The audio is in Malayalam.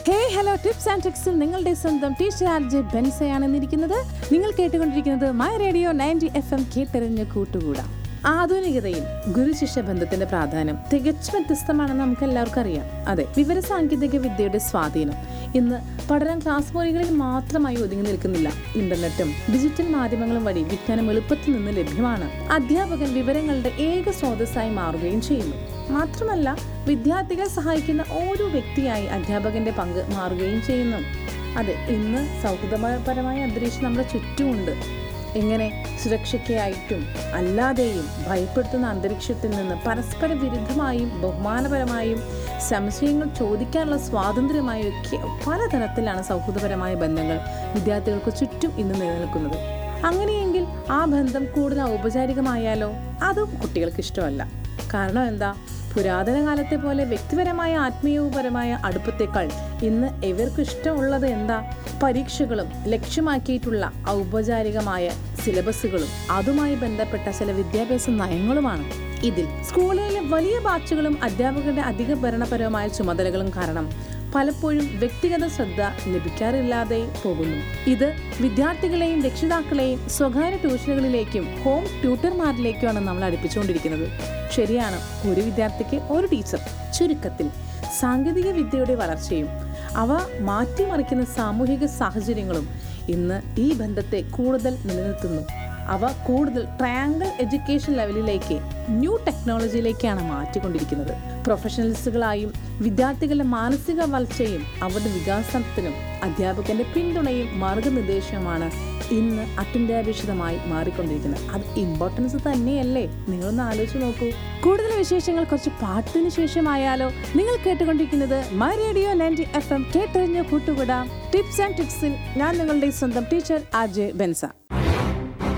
ഹേ ഹലോ ടിപ്സ് ആൻഡ് ട്രിക്സിൽ നിങ്ങളുടെ സ്വന്തം ടീച്ചർ ആർ ജെ ബെൻസയാണ് എന്നിരിക്കുന്നത് നിങ്ങൾ കേട്ടുകൊണ്ടിരിക്കുന്നത് my radio ninety F M കേട്ടെറിഞ്ഞ് കൂട്ടുകൂടാം ആധുനികതയിൽ ഗുരുശിഷ്യ ബന്ധത്തിന്റെ പ്രാധാന്യം തികച്ചും വ്യത്യസ്തമാണെന്ന് നമുക്ക് എല്ലാവർക്കും അറിയാം അതെ വിവര സാങ്കേതിക വിദ്യയുടെ സ്വാധീനം ഇന്ന് പഠനം ക്ലാസ് മുറികളിൽ മാത്രമായി ഒതുങ്ങി നിൽക്കുന്നില്ല ഇന്റർനെറ്റും ഡിജിറ്റൽ മാധ്യമങ്ങളും വഴി വിജ്ഞാനം എളുപ്പത്തിൽ നിന്ന് ലഭ്യമാണ് അധ്യാപകൻ വിവരങ്ങളുടെ ഏക സ്രോതസ്സായി മാറുകയും ചെയ്യുന്നു മാത്രമല്ല വിദ്യാർത്ഥികളെ സഹായിക്കുന്ന ഓരോ വ്യക്തിയായി അധ്യാപകന്റെ പങ്ക് മാറുകയും ചെയ്യുന്നു അതെ ഇന്ന് സൗഹൃദപരമായ അന്തരീക്ഷം നമ്മുടെ ചുറ്റുമുണ്ട് എങ്ങനെ സുരക്ഷയ്ക്കായിട്ടും അല്ലാതെയും ഭയപ്പെടുത്തുന്ന അന്തരീക്ഷത്തിൽ നിന്ന് പരസ്പര വിരുദ്ധമായും ബഹുമാനപരമായും സംശയങ്ങൾ ചോദിക്കാനുള്ള സ്വാതന്ത്ര്യമായും ഒക്കെ പലതരത്തിലാണ് സൗഹൃദപരമായ ബന്ധങ്ങൾ വിദ്യാർത്ഥികൾക്ക് ചുറ്റും ഇന്ന് നിലനിൽക്കുന്നത് അങ്ങനെയെങ്കിൽ ആ ബന്ധം കൂടുതൽ ഔപചാരികമായാലോ അതും കുട്ടികൾക്ക് ഇഷ്ടമല്ല കാരണം എന്താ പുരാതന കാലത്തെ പോലെ വ്യക്തിപരമായ ആത്മീയപരമായ അടുപ്പത്തേക്കാൾ ഇന്ന് ഇവർക്ക് ഇഷ്ടമുള്ളത് എന്താ പരീക്ഷകളും ലക്ഷ്യമാക്കിയിട്ടുള്ള ഔപചാരികമായ സിലബസുകളും അതുമായി ബന്ധപ്പെട്ട ചില വിദ്യാഭ്യാസ നയങ്ങളുമാണ് ഇതിൽ സ്കൂളിലെ വലിയ ബാച്ചുകളും അധ്യാപകരുടെ അധിക ഭരണപരമായ ചുമതലകളും കാരണം പലപ്പോഴും വ്യക്തിഗത ശ്രദ്ധ ലഭിക്കാറില്ലാതെ പോകുന്നു ഇത് വിദ്യാർത്ഥികളെയും രക്ഷിതാക്കളെയും സ്വകാര്യ ട്യൂഷനുകളിലേക്കും ഹോം ട്യൂട്ടർമാരിലേക്കുമാണ് നമ്മൾ അടുപ്പിച്ചുകൊണ്ടിരിക്കുന്നത് ശരിയാണ് ഒരു വിദ്യാർത്ഥിക്ക് ഒരു ടീച്ചർ ചുരുക്കത്തിൽ സാങ്കേതിക വിദ്യയുടെ വളർച്ചയും അവ മാറ്റിമറിക്കുന്ന സാമൂഹിക സാഹചര്യങ്ങളും ഇന്ന് ഈ ബന്ധത്തെ കൂടുതൽ നിലനിർത്തുന്നു അവ കൂടുതൽ ട്രയാങ്കിൾ എഡ്യൂക്കേഷൻ ലെവലിലേക്ക് ന്യൂ ടെക്നോളജിയിലേക്കാണ് മാറ്റിക്കൊണ്ടിരിക്കുന്നത് പ്രൊഫഷണലിസ്റ്റുകളായും വിദ്യാർത്ഥികളുടെ മാനസിക വളർച്ചയും അവരുടെ വികാസത്തിനും അധ്യാപകന്റെ പിന്തുണയും മാർഗനിർദ്ദേശവുമാണ് ഇന്ന് അത്യന്താപേക്ഷിതമായി മാറിക്കൊണ്ടിരിക്കുന്നത് അത് ഇമ്പോർട്ടൻസ് തന്നെയല്ലേ നിങ്ങളൊന്ന് ആലോചിച്ച് നോക്കൂ കൂടുതൽ വിശേഷങ്ങൾ കുറച്ച് പാട്ടിന് ശേഷമായാലോ നിങ്ങൾ കേട്ടുകൊണ്ടിരിക്കുന്നത് my radio ninety F M കേട്ടറിഞ്ഞ കൂട്ടുകൂടാം ടിപ്സ് ആൻഡ് ട്രിക്സിൽ ഞാൻ നിങ്ങളുടെ സ്വന്തം ടീച്ചർ ആർ ജെ ബെൻസ